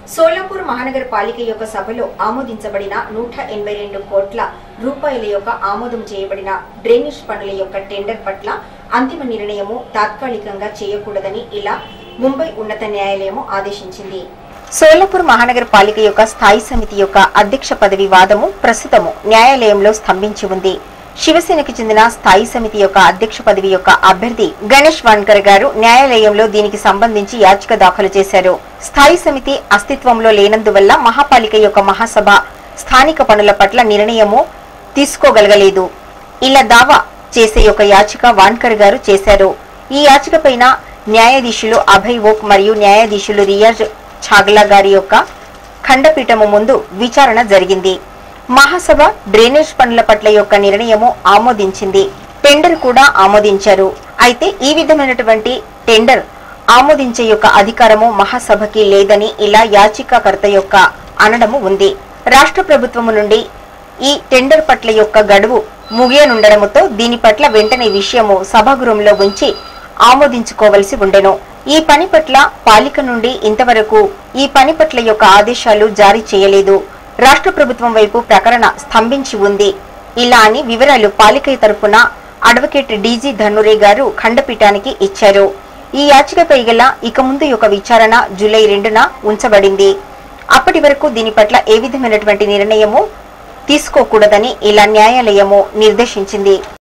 సోలాపూర్ మహానగర పాలిక యొక్క సభలో ఆమోదించబడిన నూట ఎనభై రెండు కోట్ల రూపాయల యొక్క ఆమోదం చేయబడిన డ్రైనేజ్ పనుల యొక్క టెండర్ పట్ల అంతిమ నిర్ణయము తాత్కాలికంగా చేయకూడదని ఇలా ముంబై ఉన్నత న్యాయాలయము ఆదేశించింది సోలాపూర్ మహానగర పాలిక యొక్క స్థాయి సమితి యొక్క అధ్యక్ష పదవి వాదము ప్రస్తుతము న్యాయాలయంలో స్తంభించి ఉంది శివసేనకి చెందిన స్థాయి సమితి యొక్క అధ్యక్ష పదవి యొక్క అభ్యర్థి గణేష్ వాన్కర్ గారు న్యాయాలయంలో దీనికి సంబంధించి యాచిక దాఖలు చేశారు స్థాయి సమితి అస్తిత్వంలో లేనందువల్ల మహాపాలిక యొక్క మహాసభ స్థానిక పనుల పట్ల నిర్ణయము తీసుకోగలగలేదు ఇలా దావా చేసే యొక్క యాచిక వాన్కర్ గారు చేశారు ఈ యాచిక పైన న్యాయాధీశులు అభయ్ ఓక్ మరియు న్యాయాధీశులు రియాజ్ ఛాగ్లా గారి యొక్క ఖండపీఠము ముందు విచారణ జరిగింది మహాసభ డ్రైనేజ్ పనుల పట్ల యొక్క నిర్ణయము ఆమోదించింది టెండర్ కూడా ఆమోదించారు అయితే ఈ విధమైనటువంటి టెండర్ ఆమోదించే యొక్క అధికారము మహాసభకి లేదని ఇలా యాచికాకర్త యొక్క అనడము ఉంది రాష్ట్ర ప్రభుత్వము నుండి ఈ టెండర్ పట్ల యొక్క గడువు ముగియనుండడముతో దీని పట్ల వెంటనే విషయము సభాగృహంలో ఉంచి ఆమోదించుకోవలసి ఉండెను ఈ పని పట్ల పాలిక నుండి ఇంతవరకు ఈ పని పట్ల యొక్క ఆదేశాలు జారీ చేయలేదు రాష్ట్ర ప్రభుత్వం వైపు ప్రకరణ స్తంభించి ఉంది ఇలా అని వివరాలు పాలిక తరపున అడ్వకేట్ డీజీ ధన్నురే గారు ఖండపీఠానికి ఇచ్చారు ఈ యాచికపై గల ఇక ముందు యొక్క విచారణ జూలై రెండున ఉంచబడింది అప్పటి వరకు దీని పట్ల ఏ విధమైనటువంటి నిర్ణయము తీసుకోకూడదని ఇలా న్యాయాలయము నిర్దేశించింది